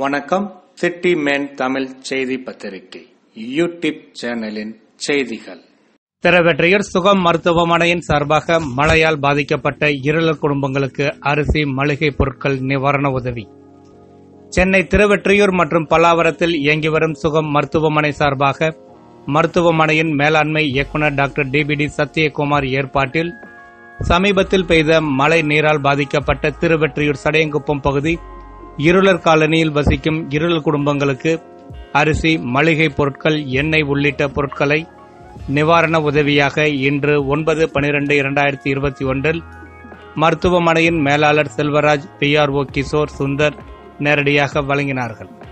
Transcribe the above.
வணக்கம் city man Tamil செய்தி பத்திரிகை யூடியூப் சேனலின் செய்திகள் திருவெற்றியூர் சுகம் மருத்துவமனையின் சார்பாக மழையால் பாதிக்கப்பட்ட இருளர் குடும்பங்களுக்கு அரிசி மளிகை பொருட்கள் நிவாரண உதவி சென்னை திருவெற்றியூர் மற்றும் பல்லாவரத்தில் இயங்கி வரும் சுகம் மருத்துவமனை சார்பாக மருத்துவமனையின் மேலாண்மை இயக்குநர் டாக்டர் டிபிடி சத்யகுமார் ஏற்பாட்டில் சமீபத்தில் பெய்த மழை நீரால் பாதிக்கப்பட்ட திருவெற்றியூர் சடையங்குப்பம் பகுதி இருளர் காலனியில் வசிக்கும் இருளர் குடும்பங்களுக்கு அரிசி மளிகை பொருட்கள் எண்ணெய் உள்ளிட்ட பொருட்களை நிவாரண உதவியாக இன்று ஒன்பது பனிரெண்டு இரண்டாயிரத்தி இருபத்தி ஒன்றில் மருத்துவமனையின் மேலாளர் செல்வராஜ் பிஆர்ஓ கிஷோர் சுந்தர் நேரடியாக வழங்கினார்கள்